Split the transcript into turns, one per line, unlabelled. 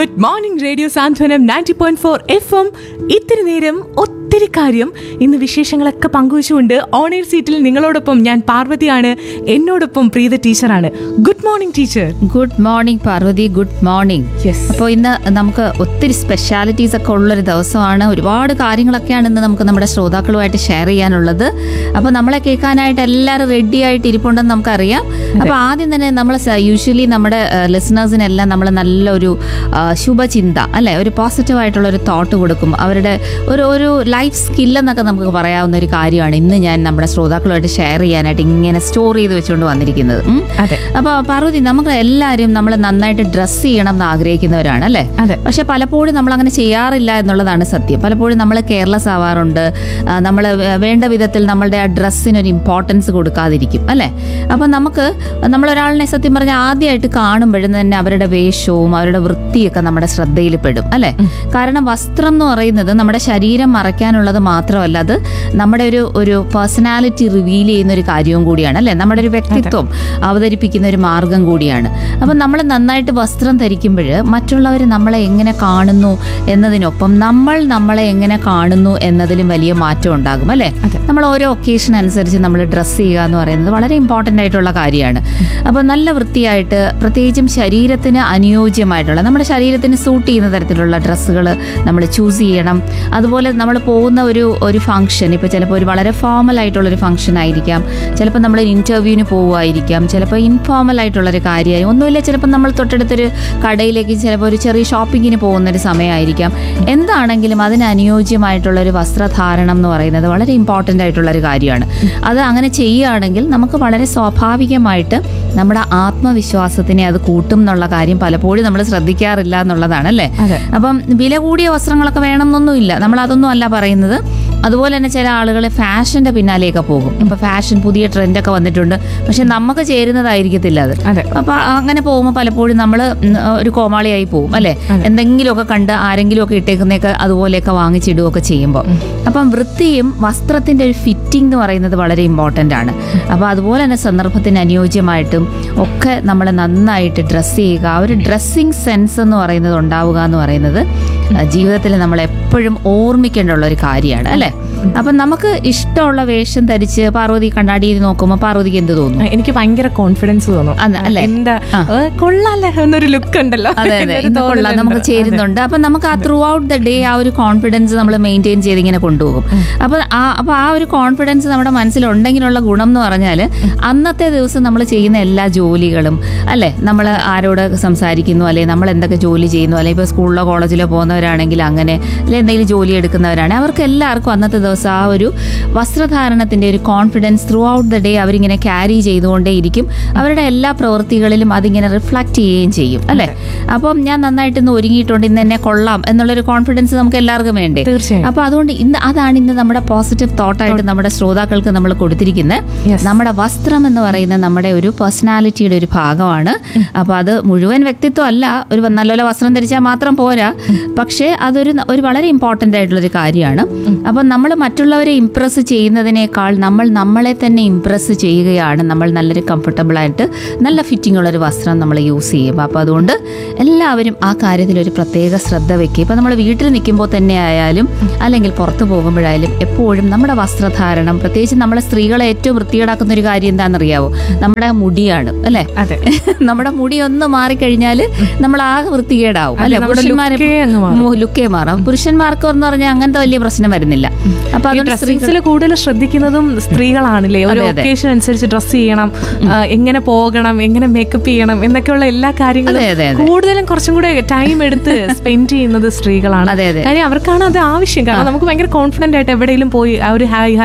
Good morning radio Santhwanam ninety point four F M ഇത്തിരി നേരം ഒത്തിരി കാര്യം ഇന്ന് വിശേഷങ്ങളൊക്കെ പങ്കുവച്ചുകൊണ്ട് ഓണർ സീറ്റിൽ നിങ്ങളോടൊപ്പം ഞാൻ പാർവതിയാണ് എന്നോടൊപ്പം പ്രീത ടീച്ചറാണ് good morning teacher
good morning Parvathi good morning
yes
അപ്പോൾ ഇന്ന് നമുക്ക് ഒത്തിരി സ്പെഷ്യാലിറ്റീസ് ഒക്കെ ഉള്ളൊരു ദിവസമാണ് ഒരുപാട് കാര്യങ്ങളൊക്കെയാണ് ഇന്ന് നമുക്ക് നമ്മുടെ ശ്രോതാക്കളുമായിട്ട് ഷെയർ ചെയ്യാനുള്ളത് അപ്പോൾ നമ്മളെ കേൾക്കാനായിട്ട് എല്ലാവരും റെഡി ആയിട്ട് ഇരിപ്പുണ്ടെന്ന് നമുക്കറിയാം അപ്പോൾ ആദ്യം തന്നെ നമ്മൾ യൂഷ്വലി നമ്മുടെ ലിസണേഴ്സിനെല്ലാം നമ്മൾ നല്ലൊരു ആ, ശുഭചിന്ത അല്ലെ ഒരു പോസിറ്റീവ് ആയിട്ടുള്ള ഒരു തോട്ട് കൊടുക്കും അവരുടെ ഒരു ഒരു ലൈഫ് സ്കില്ലെന്നൊക്കെ നമുക്ക് പറയാവുന്ന ഒരു കാര്യമാണ് ഇന്ന് ഞാൻ നമ്മുടെ ശ്രോതാക്കളുമായിട്ട് ഷെയർ ചെയ്യാനായിട്ട് ഇങ്ങനെ സ്റ്റോർ ചെയ്ത് വെച്ചുകൊണ്ട് വന്നിരിക്കുന്നത് ഉം.
അതെ
അപ്പോൾ പാർവതി നമുക്ക് എല്ലാവരും നമ്മൾ നന്നായിട്ട് ഡ്രസ്സ് ചെയ്യണം എന്ന് ആഗ്രഹിക്കുന്നവരാണ് അല്ലേ
അതെ
പക്ഷെ പലപ്പോഴും നമ്മൾ അങ്ങനെ ചെയ്യാറില്ല എന്നുള്ളതാണ് സത്യം പലപ്പോഴും നമ്മൾ കെയർലെസ് ആവാറുണ്ട് നമ്മൾ വേണ്ട വിധത്തിൽ നമ്മളുടെ ആ ഡ്രസ്സിനൊരു ഇമ്പോർട്ടൻസ് കൊടുക്കാതിരിക്കും അല്ലേ അപ്പം നമുക്ക് നമ്മൾ ഒരാളിനെ സത്യം പറഞ്ഞാൽ ആദ്യമായിട്ട് കാണുമ്പോഴും തന്നെ അവരുടെ വേഷവും അവരുടെ വൃത്തിയൊക്കെ നമ്മുടെ ശ്രദ്ധയിൽ പെടും അല്ലേ കാരണം വസ്ത്രം എന്ന് പറയുന്നത് നമ്മുടെ ശരീരം മറയ്ക്കാനുള്ളത് മാത്രമല്ല അത് നമ്മുടെ ഒരു ഒരു പേഴ്സണാലിറ്റി റിവീൽ ചെയ്യുന്ന ഒരു കാര്യവും കൂടിയാണ് അല്ലേ നമ്മുടെ ഒരു വ്യക്തിത്വം അവതരിപ്പിക്കുന്ന ഒരു മാർഗം കൂടിയാണ് അപ്പം നമ്മൾ നന്നായിട്ട് വസ്ത്രം ധരിക്കുമ്പോൾ മറ്റുള്ളവർ നമ്മളെ എങ്ങനെ കാണുന്നു എന്നതിനൊപ്പം നമ്മൾ നമ്മളെ എങ്ങനെ കാണുന്നു എന്നതിലും വലിയ മാറ്റം ഉണ്ടാകും അല്ലേ
അതെ.
നമ്മൾ ഓരോ ഒക്കേഷൻ അനുസരിച്ച് നമ്മൾ ഡ്രസ്സ് ചെയ്യുക എന്ന് പറയുന്നത് വളരെ ഇമ്പോർട്ടൻ്റ് ആയിട്ടുള്ള കാര്യമാണ് അപ്പോൾ നല്ല വൃത്തിയായിട്ട് പ്രത്യേകിച്ചും ശരീരത്തിന് അനുയോജ്യമായിട്ടുള്ള നമ്മുടെ ശരീരത്തിന് സൂട്ട് ചെയ്യുന്ന തരത്തിലുള്ള ഡ്രസ്സുകൾ നമ്മൾ ചൂസ് ചെയ്യണം അതുപോലെ നമ്മൾ പോകുന്ന ഒരു ഒരു ഫംഗ്ഷൻ ഇപ്പോൾ ചിലപ്പോൾ ഒരു വളരെ ഫോമൽ ആയിട്ടുള്ളൊരു ഫംഗ്ഷൻ ആയിരിക്കാം ചിലപ്പോൾ നമ്മൾ ഇൻ്റർവ്യൂവിന് പോവുമായിരിക്കാം ചിലപ്പോൾ ഇൻഫോർമൽ ആയിട്ടുള്ളൊരു കാര്യമായി ഒന്നുമില്ല ചിലപ്പോൾ നമ്മൾ തൊട്ടടുത്തൊരു കടയിലേക്ക് ചിലപ്പോൾ ഒരു ചെറിയ ഷോപ്പിങ്ങിന് പോകുന്ന ഒരു സമയമായിരിക്കാം എന്താണെങ്കിലും അതിന് അനുയോജ്യമായിട്ടുള്ള ഒരു വസ്ത്രധാരണം എന്ന് പറയുന്നത് വളരെ ഇമ്പോർട്ടൻ്റ് ആയിട്ടുള്ള ഒരു കാര്യമാണ് അത് അങ്ങനെ ചെയ്യുകയാണെങ്കിൽ നമുക്ക് വളരെ സ്വാഭാവികമായിട്ട് നമ്മുടെ ആത്മവിശ്വാസത്തിനെ അത് കൂട്ടും എന്നുള്ള കാര്യം പലപ്പോഴും നമ്മൾ ശ്രദ്ധിക്കാറില്ല എന്നുള്ളതാണ് അല്ലേ
അതെ
അപ്പം വില കൂടിയ വസ്ത്രങ്ങളൊക്കെ വേണമെന്നൊന്നുമില്ല നമ്മൾ അതൊന്നും അല്ല പറയുന്നത് അതുപോലെ തന്നെ ചില ആളുകൾ ഫാഷന്റെ പിന്നാലെയൊക്കെ പോകും ഇപ്പൊ ഫാഷൻ പുതിയ ട്രെൻഡൊക്കെ വന്നിട്ടുണ്ട് പക്ഷെ നമുക്ക് ചേരുന്നതായിരിക്കത്തില്ല അത്
അതെ
അപ്പൊ അങ്ങനെ പോകുമ്പോൾ പലപ്പോഴും നമ്മൾ ഒരു കോമാളിയായി പോകും അല്ലെ എന്തെങ്കിലുമൊക്കെ കണ്ട് ആരെങ്കിലും ഒക്കെ ഇട്ടേക്കുന്നതൊക്കെ അതുപോലെയൊക്കെ വാങ്ങിച്ചിടുകയൊക്കെ ചെയ്യുമ്പോൾ അപ്പം വൃത്തിയും വസ്ത്രത്തിന്റെ ഒരു ഫിറ്റിംഗ് എന്ന് പറയുന്നത് വളരെ ഇമ്പോർട്ടൻ്റ് ആണ് അപ്പോൾ അതുപോലെ തന്നെ സന്ദർഭത്തിന് അനുയോജ്യമായിട്ടും ഒക്കെ നമ്മൾ നന്നായിട്ട് ഡ്രസ്സ് ചെയ്യുക ആ ഒരു ഡ്രസ്സിങ് സെൻസ് എന്ന് പറയുന്നത് ഉണ്ടാവുക എന്ന് പറയുന്നത് ആ, ജീവിതത്തിൽ നമ്മൾ എപ്പോഴും ഓർമ്മിക്കേണ്ടുള്ള ഒരു കാര്യമാണ് അല്ലേ അപ്പം നമുക്ക് ഇഷ്ടമുള്ള വേഷം ധരിച്ച് പാർവതി കണ്ണാടിയിൽ നോക്കുമ്പോൾ പാർവതിക്ക് എന്ത് തോന്നും
എനിക്ക് ഭയങ്കര കോൺഫിഡൻസ് തോന്നും
അതെ, അല്ലേ?
എന്താ
ആ.
അത് കൊള്ളാല്ലേ എന്നൊരു ലുക്ക് ഉണ്ടല്ലോ
അതെ അതെ
എന്നൊരു
ഇന്ന് കൊള്ളാം
തോന്നലുണ്ട്.
നമുക്ക് ചേരുന്നുണ്ട് അപ്പൊ നമുക്ക് ആ ത്രൂ ഔട്ട് ദ ഡേ ആ ഒരു കോൺഫിഡൻസ് നമ്മൾ മെയിൻറ്റെയിൻ ചെയ്ത് ഇങ്ങനെ കൊണ്ടുപോകും അപ്പൊ ആ അപ്പൊ ആ ഒരു കോൺഫിഡൻസ് നമ്മുടെ മനസ്സിലുണ്ടെങ്കിലുള്ള ഗുണം എന്ന് പറഞ്ഞാൽ അന്നത്തെ ദിവസം നമ്മൾ ചെയ്യുന്ന എല്ലാ ജോലികളും അല്ലെ നമ്മൾ ആരോട് സംസാരിക്കുന്നു അല്ലെ നമ്മൾ എന്തൊക്കെ ജോലി ചെയ്യുന്നു അല്ലെ ഇപ്പൊ സ്കൂളിലോ കോളേജിലോ പോകുന്നവരാണെങ്കിൽ അങ്ങനെ അല്ലെ എന്തെങ്കിലും ജോലി എടുക്കുന്നവരാണ് അവർക്ക് എല്ലാവർക്കും അന്നത്തെ ദിവസം ആ ഒരു വസ്ത്രധാരണത്തിന്റെ ഒരു confidence throughout the day അവരിങ്ങനെ ക്യാരി ചെയ്തുകൊണ്ടേയിരിക്കും അവരുടെ എല്ലാ പ്രവൃത്തികളിലും അതിങ്ങനെ റിഫ്ലക്ട് ചെയ്യുകയും ചെയ്യും അല്ലെ അപ്പം ഞാൻ നന്നായിട്ട് ഇന്ന് ഒരുങ്ങിയിട്ടുണ്ട് ഇന്ന് എന്നെ കൊള്ളാം എന്നുള്ളൊരു കോൺഫിഡൻസ് നമുക്ക് എല്ലാവർക്കും വേണ്ടേ
തീർച്ചയായും
അപ്പൊ അതുകൊണ്ട് ഇന്ന് അതാണ് ഇന്ന് നമ്മുടെ പോസിറ്റീവ് തോട്ടായിട്ട് നമ്മുടെ ശ്രോതാക്കൾക്ക് നമ്മൾ കൊടുത്തിരിക്കുന്നത്
Yes.
നമ്മുടെ വസ്ത്രം എന്ന് പറയുന്ന നമ്മുടെ ഒരു പേഴ്സണാലിറ്റിയുടെ ഒരു ഭാഗമാണ് അപ്പൊ അത് മുഴുവൻ വ്യക്തിത്വം അല്ല ഒരു നല്ലപോലെ വസ്ത്രം ധരിച്ചാൽ മാത്രം പോരാ പക്ഷേ അതൊരു ന- ഒരു വളരെ ഇമ്പോർട്ടൻ്റ് ആയിട്ടുള്ള ഒരു കാര്യമാണ് അപ്പം നമ്മൾ മറ്റുള്ളവരെ ഇംപ്രസ് ചെയ്യുന്നതിനേക്കാൾ നമ്മൾ നമ്മളെ തന്നെ ഇംപ്രസ് ചെയ്യുകയാണ് നമ്മൾ നല്ലൊരു കംഫർട്ടബിൾ ആയിട്ട് നല്ല ഫിറ്റിംഗ് ഉള്ള ഒരു വസ്ത്രം നമ്മൾ യൂസ് ചെയ്യും അപ്പോൾ അതുകൊണ്ട് എല്ലാവരും ആ കാര്യത്തിൽ ഒരു പ്രത്യേക ശ്രദ്ധ വെക്കുക ഇപ്പം നമ്മൾ വീട്ടിൽ നിൽക്കുമ്പോൾ തന്നെ ആയാലും അല്ലെങ്കിൽ പുറത്ത് പോകുമ്പോഴായാലും എപ്പോഴും നമ്മുടെ വസ്ത്രധാരണം പ്രത്യേകിച്ച് നമ്മളെ സ്ത്രീകളെ ഏറ്റവും വൃത്തികേടാക്കുന്ന ഒരു കാര്യം എന്താണെന്നറിയാവോ നമ്മുടെ മുടിയാണ് അല്ലേ
അതെ
നമ്മുടെ മുടി ഒന്ന് മാറിക്കഴിഞ്ഞാൽ നമ്മൾ ആകെ വൃത്തികേടാവും
അതെ,
അല്ലെ
നമ്മുടെ
പുരുഷന്മാരെ
look ഏ അങ്ങ് മാറും.
മു- ലുക്കേ മാറാം പുരുഷന്മാർക്ക് എന്ന് പറഞ്ഞാൽ അങ്ങനത്തെ വലിയ പ്രശ്നം വരുന്നില്ല അപ്പൊ
ഈ
അതുകൊണ്ട് സ്ത്രീകൾ
ഡ്രസ്സിങ്സിൽ കൂടുതൽ ശ്രദ്ധിക്കുന്നതും സ്ത്രീകളാണല്ലേ ഒരു
അതെ, അതെ.
ഒക്കേഷൻ അനുസരിച്ച് ഡ്രസ്സ് ചെയ്യണം ആ, എങ്ങനെ പോകണം എങ്ങനെ മേക്കപ്പ് ചെയ്യണം എന്നൊക്കെയുള്ള എല്ലാ കാര്യങ്ങളും
അതെ, അതെ, അതെ.
കൂടുതലും കുറച്ചും കൂടെ ടൈം എടുത്ത് സ്പെൻഡ് ചെയ്യുന്നത് സ്ത്രീകളാണ്
അതെ, അതെ.
കാര്യം അവർക്കാണ് അത് ആവശ്യം കാരണം നമുക്ക് ഭയങ്കര കോൺഫിഡന്റ് ആയിട്ട് എവിടെയെങ്കിലും പോയി ആ ഒരു ഹായ്